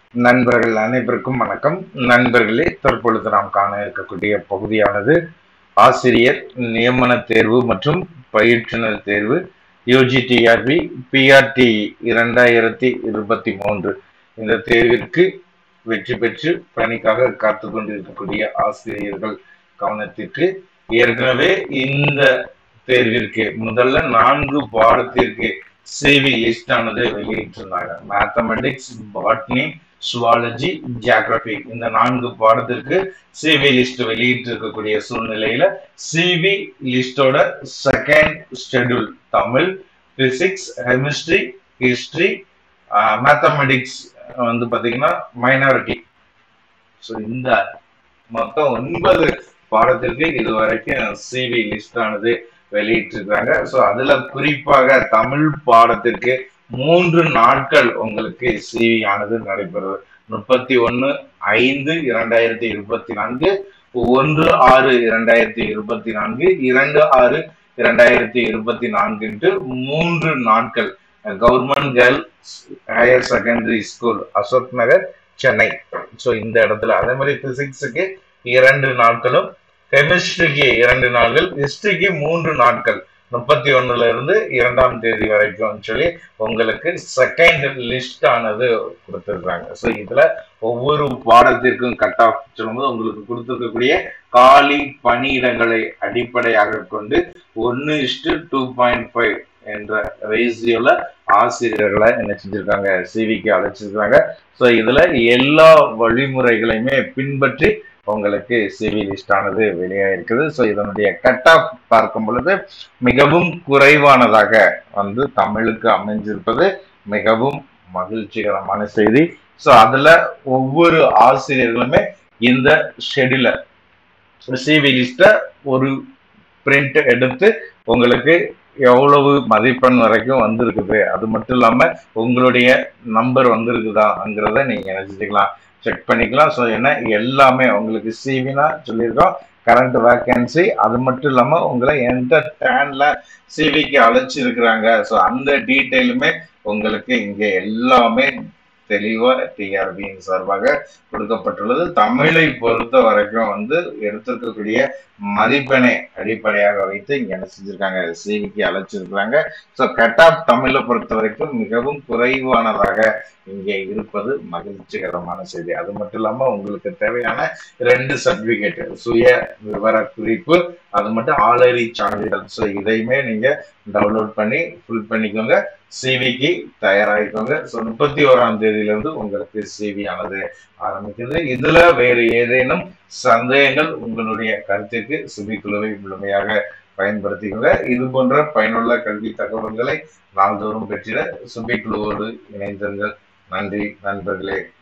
நண்பர்கள் அனைவருக்கும் வணக்கம் நண்பர்களே தற்பொழுது நாம் காண இருக்கக்கூடிய பகுதியானது ஆசிரியர் நியமன தேர்வு மற்றும் பயிற்றுனர் தேர்வு யூஜிடிஆர்பி பிஆர்டி இரண்டாயிரத்தி இருபத்தி மூன்று இந்த தேர்விற்கு வெற்றி பெற்று பணிக்காக காத்து கொண்டிருக்கக்கூடிய ஆசிரியர்கள் கவனத்திற்கு ஏற்கனவே இந்த தேர்விற்கு முதல்ல நான்கு பாடத்திற்கு சிவி லிஸ்ட் ஆனது வெளியிட்டிருந்தாங்க மேத்தமெட்டிக்ஸ் பாட்னி சுவாலஜி ஜியாகிரபி இந்த நான்கு பாடத்திற்கு சிவி லிஸ்ட் வெளியிட்டு இருக்கக்கூடிய சூழ்நிலையில சிவி லிஸ்டோட second schedule Tamil physics chemistry history mathematics வந்து பாத்தீங்கன்னா மைனாரிட்டி ஸோ இந்த மொத்தம் ஒன்பது பாடத்திற்கு இது வரைக்கும் சிவி லிஸ்ட் ஆனது வெளியிட்டிருக்காங்க ஸோ அதுல குறிப்பாக தமிழ் பாடத்திற்கு மூன்று நாட்கள் உங்களுக்கு சிவி ஆனது நடைபெறுது முப்பத்தி ஒன்னு ஐந்து இரண்டாயிரத்தி இருபத்தி நான்கு ஒன்று ஆறு இரண்டாயிரத்தி இருபத்தி நான்கு இரண்டு ஆறு இரண்டாயிரத்தி இருபத்தி நான்கு மூன்று நாட்கள் government girls higher secondary school Ashok Nagar Chennai so இந்த இடத்துல அதே மாதிரி பிசிக்ஸுக்கு இரண்டு நாட்களும் கெமிஸ்ட்ரிக்கு இரண்டு நாட்கள் ஹிஸ்டரிக்கு மூன்று நாட்கள் முப்பத்தி ஒண்ணுல இருந்து இரண்டாம் தேதி வரைக்கும் சொல்லி உங்களுக்கு செகண்ட் லிஸ்ட் ஆனது கொடுத்துருக்காங்க ஸோ இதுல ஒவ்வொரு பாடத்திற்கும் கட் ஆஃப் சொல்லும்போது உங்களுக்கு கொடுத்துருக்கக்கூடிய காலி பணியிடங்களை அடிப்படையாக கொண்டு ஒன்னு இஸ்டு டூ பாயிண்ட் ஃபைவ் என்ற ரேசியோல ஆசிரியர்களை என்ன செஞ்சிருக்காங்க சிவிக்கு அழைச்சிருக்காங்க ஸோ இதுல எல்லா வழிமுறைகளையுமே பின்பற்றி உங்களுக்கு சிவி லிஸ்ட் ஆனது வெளியாயிருக்குது ஸோ இதனுடைய கட் ஆஃப் பார்க்கும் பொழுது மிகவும் குறைவானதாக வந்து தமிழுக்கு அமைஞ்சிருப்பது மிகவும் மகிழ்ச்சிகரமான செய்தி ஸோ அதுல ஒவ்வொரு ஆசிரியர்களுமே இந்த ஷெடியூல சிவி லிஸ்ட ஒரு பிரிண்ட் எடுத்து உங்களுக்கு எவ்வளவு மதிப்பெண் வரைக்கும் வந்திருக்குது அது மட்டும் இல்லாம உங்களுடைய நம்பர் வந்திருக்குதாங்கிறத நீங்க நினைச்சுக்கலாம் செக் பண்ணிக்கலாம் ஸோ ஏன்னா எல்லாமே உங்களுக்கு சிவினா சொல்லியிருக்கோம் கரண்ட் வேக்கன்சி அது மட்டும் இல்லாம உங்களை எந்த டேன்ல சிவிக்கு அழைச்சிருக்கிறாங்க ஸோ அந்த டீட்டெயிலுமே உங்களுக்கு இங்க எல்லாமே தெளிவா டிஆர்பியின் சார்பாக கொடுக்கப்பட்டுள்ளது தமிழை பொறுத்த வரைக்கும் வந்து எடுத்திருக்கக்கூடிய மதிப்பெண்ணை அடிப்படையாக வைத்து இங்க என்ன செஞ்சிருக்காங்க சிவிக்கு அழைச்சிருக்கிறாங்க ஸோ கட் ஆஃப் தமிழை பொறுத்த வரைக்கும் மிகவும் குறைவானதாக இங்கே இருப்பது மகிழ்ச்சிகரமான செய்தி அது மட்டும் இல்லாம உங்களுக்கு தேவையான ரெண்டு சர்டிபிகேட் சுய விவர குறிப்பு அது மட்டும் ஆளறி சான்றிதழ் ஸோ இதையுமே நீங்க டவுன்லோட் பண்ணி ஃபுல் பண்ணிக்கோங்க சிவிக்கு தயாராகிக்கோங்க ஸோ முப்பத்தி ஓராம் தேதியில இருந்து உங்களுக்கு சிவி ஆனது ஆரம்பிக்குது இதுல வேறு ஏதேனும் சந்தேகங்கள் உங்களுடைய கருத்திற்கு சுபி குழுவை முழுமையாக பயன்படுத்திக்கோங்க இது போன்ற பயனுள்ள கல்வி தகவல்களை நாள்தோறும் பெற்றிட சுபி குழுவோடு இணைந்திருங்கள் நன்றி நண்பர்களே